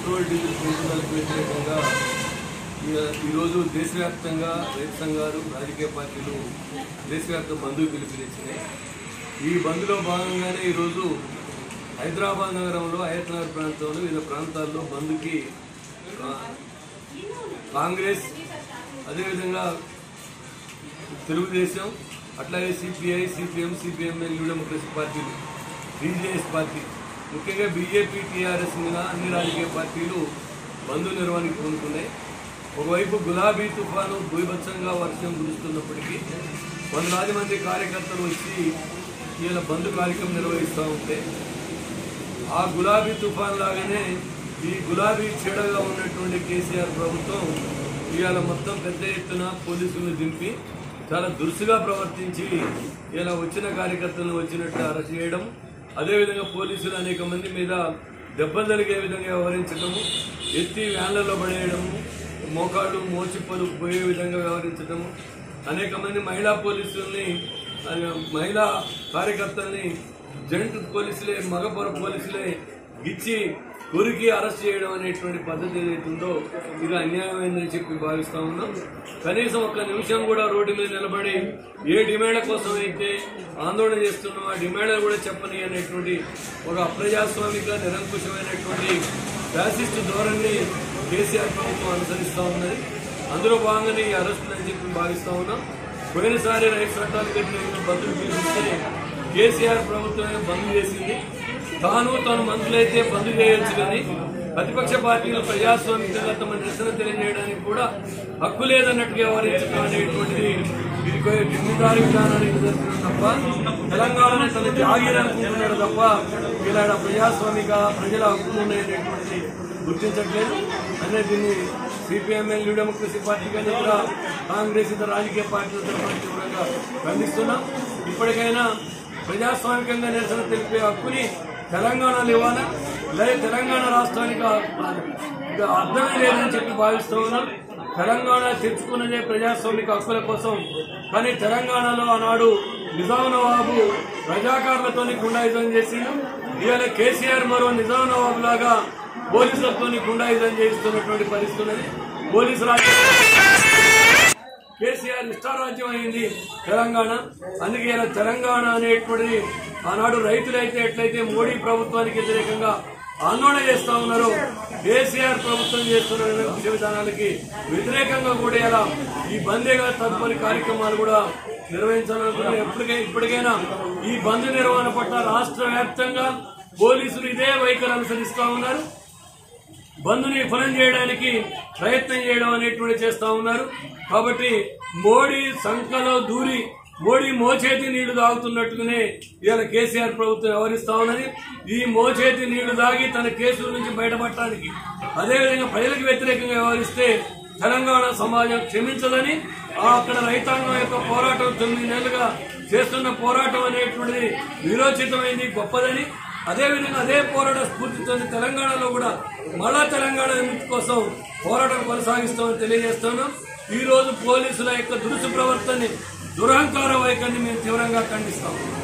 petrol diesel పెంచుదలకు వ్యతిరేకంగా ఈ- ఈరోజు దేశవ్యాప్తంగా రైతు సంఘాలు రాజకీయ పార్టీలు దేశవ్యాప్త బంధువు పిలుపునిచ్చినాయి ఈ బంద్లో భాగంగానే ఈరోజు హైదరాబాద్ నగరంలో హయత్ నగర్ ప్రాంతంలో వివిధ ప్రాంతాల్లో బంద్కి ఆ, కాంగ్రెస్ అదేవిధంగా తెలుగుదేశం అట్లాగే CPI CPM CPIML New Democracy పార్టీలు బీజేఎస్ పార్టీ ముఖ్యంగా బీజేపీ టీఆర్ఎస్ మీద అన్ని రాజకీయ పార్టీలు బంధు నిర్వహణకి పూనుకున్నాయి ఒకవైపు గులాబీ తుఫాను భూభత్సంగా వర్షం కురుస్తున్నప్పటికీ వందలాది మంది కార్యకర్తలు వచ్చి ఇలా బంధు కార్యక్రమం నిర్వహిస్తూ ఉంటే ఆ గులాబీ తుఫాన్ లాగానే ఈ గులాబీ చెడగా ఉన్నటువంటి కేసీఆర్ ప్రభుత్వం ఇవాళ మొత్తం పెద్ద ఎత్తున పోలీసులను దింపి చాలా దురుసుగా ప్రవర్తించి ఇలా వచ్చిన కార్యకర్తలను వచ్చినట్టు అరెస్ట్ చేయడం అదేవిధంగా పోలీసులు అనేక మంది మీద దెబ్బలు జరిగే విధంగా వ్యవహరించడము ఎత్తి వ్యాన్లలో పడేయడము మోకాళ్ళు మోచిప్పలు పోయే విధంగా వ్యవహరించడము అనేక మంది మహిళా పోలీసుల్ని ఆ, మహిళా కార్యకర్తల్ని జెంట్ పోలీసులే మగపొర పోలీసులే ఇచ్చి కొరికి అరెస్ట్ చేయడం అనేటువంటి పద్ధతి ఏదైతుందో ఇది అన్యాయమైందని చెప్పి భావిస్తా ఉన్నాం కనీసం ఒక్క నిమిషం కూడా రోడ్డు మీద నిలబడి ఏ డిమాండ్ల కోసం అయితే ఆందోళన చేస్తున్నామో ఆ డిమాండ్లు కూడా చెప్పని అనేటువంటి ఒక అప్రజాస్వామిక నిరంకుశమైనటువంటి ఫ్యాసిస్ట్ ధోరణి కేసీఆర్ ప్రభుత్వం అనుసరిస్తా ఉన్నది అందులో భాగంగానే ఈ అరెస్టులు అని చెప్పి భావిస్తా ఉన్నాం పోయినసారి రైతు చట్టాలు వ్యతిరేకంగా బంధులు పిలిపిస్తే కేసీఆర్ ప్రభుత్వమే బంద్ చేసింది తాను తన మంత్రులైతే బంద్ చేయొచ్చు కానీ ప్రతిపక్ష పార్టీలు ప్రజాస్వామికంగా తమ నిరసన తెలియజేయడానికి కూడా హక్కు లేదన్నట్టుగా వ్యవహరించడం అనేటువంటిది ఇది జిమ్మిదారి విధానానికి నిదర్శనం తప్ప తెలంగాణను తన జాగీర్ అనుకుంటున్నాడు తప్ప ఇలాంటి ప్రజాస్వామిక ప్రజల హక్కులు ఉన్నాయనేటువంటిది గుర్తించట్లేదు అనే దీన్ని సిపిఎంఎల్ న్యూ డెమోక్రసీ పార్టీ కానీ కూడా కాంగ్రెస్ ఇతర రాజకీయ పార్టీల తరఫున తీవ్రంగా ఖండిస్తున్నాం ఇప్పటికైనా ప్రజాస్వామికంగా నిరసన తెలిపే హక్కుని తెలంగాణలో ఇవ్వాలా లేదా తెలంగాణ రాష్ట్రానికి ఆ- ఇక అర్థమే లేదని చెప్పి భావిస్తూ ఉన్నాం తెలంగాణ తెచ్చుకున్నదే ప్రజాస్వామిక హక్కుల కోసం కానీ తెలంగాణలో ఆనాడు నిజాం నవాబు ప్రజాకారులతో గుండాయుధం చేసిండు ఇవాళ కేసీఆర్ మరో నిజాం నవాబు లాగా పోలీసులతో గుండాయుధం చేస్తున్నటువంటి పరిస్థితి ఉన్నది పోలీసు రాజ్యం కేసీఆర్ ఇష్టారాజ్యం అయింది తెలంగాణ అందుకే ఇలా తెలంగాణ అనేటువంటిది ఆనాడు రైతులైతే ఎట్లయితే మోడీ ప్రభుత్వానికి వ్యతిరేకంగా ఆందోళన చేస్తా ఉన్నారు కేసీఆర్ ప్రభుత్వం చేస్తున్న విషయ విధానాలకి వ్యతిరేకంగా కూడా ఇలా ఈ బందేగా తదుపరి కార్యక్రమాలు కూడా నిర్వహించాలనుకుంటే ఎప్పటికై ఇప్పటికైనా ఈ బంద్ నిర్వహణ పట్ల రాష్ట్ర వ్యాప్తంగా పోలీసులు ఇదే వైఖరి అనుసరిస్తా ఉన్నారు బంధుని విఫలం చేయడానికి ప్రయత్నం చేయడం అనేటువంటి చేస్తా ఉన్నారు కాబట్టి మోడీ సంఖలో దూరి మోడీ మోచేతి నీళ్లు తాగుతున్నట్టుగానే ఇవాళ కేసీఆర్ ప్రభుత్వం వ్యవహరిస్తా ఉన్నది ఈ మోచేతి నీళ్లు తాగి తన కేసుల నుంచి బయటపడటానికి అదేవిధంగా ప్రజలకు వ్యతిరేకంగా వ్యవహరిస్తే తెలంగాణ సమాజం క్షమించదని ఆ అక్కడ రైతాంగం యొక్క పోరాటం తొమ్మిది నెలలుగా చేస్తున్న పోరాటం అనేటువంటిది విరోచితమైంది గొప్పదని అదేవిధంగా అదే పోరాట స్ఫూర్తితో తెలంగాణలో కూడా మళ్ళా తెలంగాణ విముక్తి కోసం పోరాటం కొనసాగిస్తామని తెలియజేస్తున్నాం ఈ రోజు పోలీసుల యొక్క దురుసు ప్రవర్తనని దురహంకార వైఖరిని మేము తీవ్రంగా ఖండిస్తాం